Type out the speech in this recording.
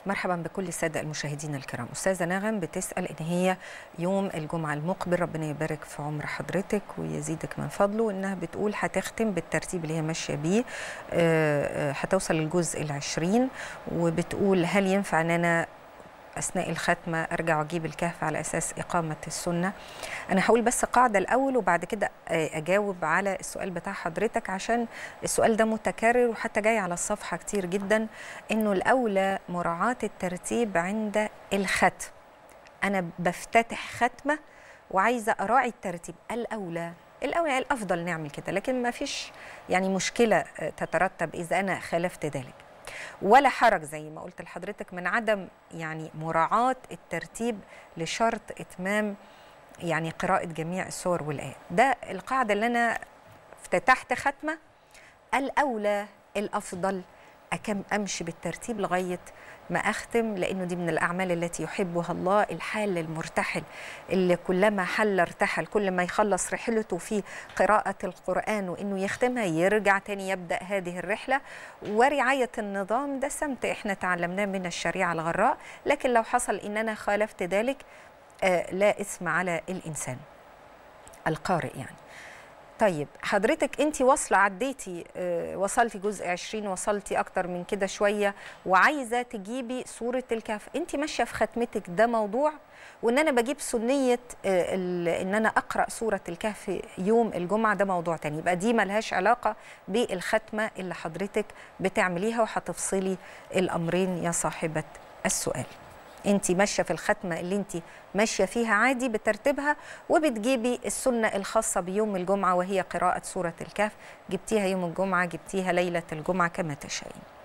مرحبا بكل الساده المشاهدين الكرام استاذه نغم بتسال ان هي يوم الجمعه المقبل ربنا يبارك في عمر حضرتك ويزيدك من فضله انها بتقول هتختم بالترتيب اللي هي ماشيه بيه هتوصل للجزء العشرين وبتقول هل ينفع ان انا اثناء الختمه ارجع واجيب الكهف على اساس اقامه السنه انا هقول بس قاعده الاول وبعد كده اجاوب على السؤال بتاع حضرتك عشان السؤال ده متكرر وحتى جاي على الصفحه كتير جدا انه الاولى مراعاه الترتيب عند الختم انا بفتتح ختمه وعايزه اراعي الترتيب الاولى الاولى الافضل نعمل كده لكن ما فيش يعني مشكله تترتب اذا انا خالفت ذلك ولا حرج زي ما قلت لحضرتك من عدم يعني مراعاة الترتيب لشرط إتمام يعني قراءة جميع السور والآيات ده القاعدة اللي أنا افتتحت ختمة الأولى الأفضل أكم أمشي بالترتيب لغاية ما أختم لأنه دي من الأعمال التي يحبها الله الحال المرتحل اللي كلما حل ارتحل كل ما يخلص رحلته في قراءة القرآن وإنه يختمها يرجع تاني يبدأ هذه الرحلة ورعاية النظام ده سمت إحنا تعلمناه من الشريعة الغراء لكن لو حصل إن أنا خالفت ذلك آه لا إثم على الإنسان القارئ يعني طيب حضرتك انت واصله عديتي اه وصلتي جزء 20 وصلتي اكتر من كده شويه وعايزه تجيبي صوره الكهف انت ماشيه في ختمتك ده موضوع وان انا بجيب سنيه اه ان انا اقرا سوره الكهف يوم الجمعه ده موضوع تاني يبقى دي ملهاش علاقه بالختمه اللي حضرتك بتعمليها وهتفصلي الامرين يا صاحبه السؤال انت ماشيه في الختمه اللي انت ماشيه فيها عادي بترتيبها وبتجيبي السنه الخاصه بيوم الجمعه وهي قراءه سوره الكهف جبتيها يوم الجمعه جبتيها ليله الجمعه كما تشائين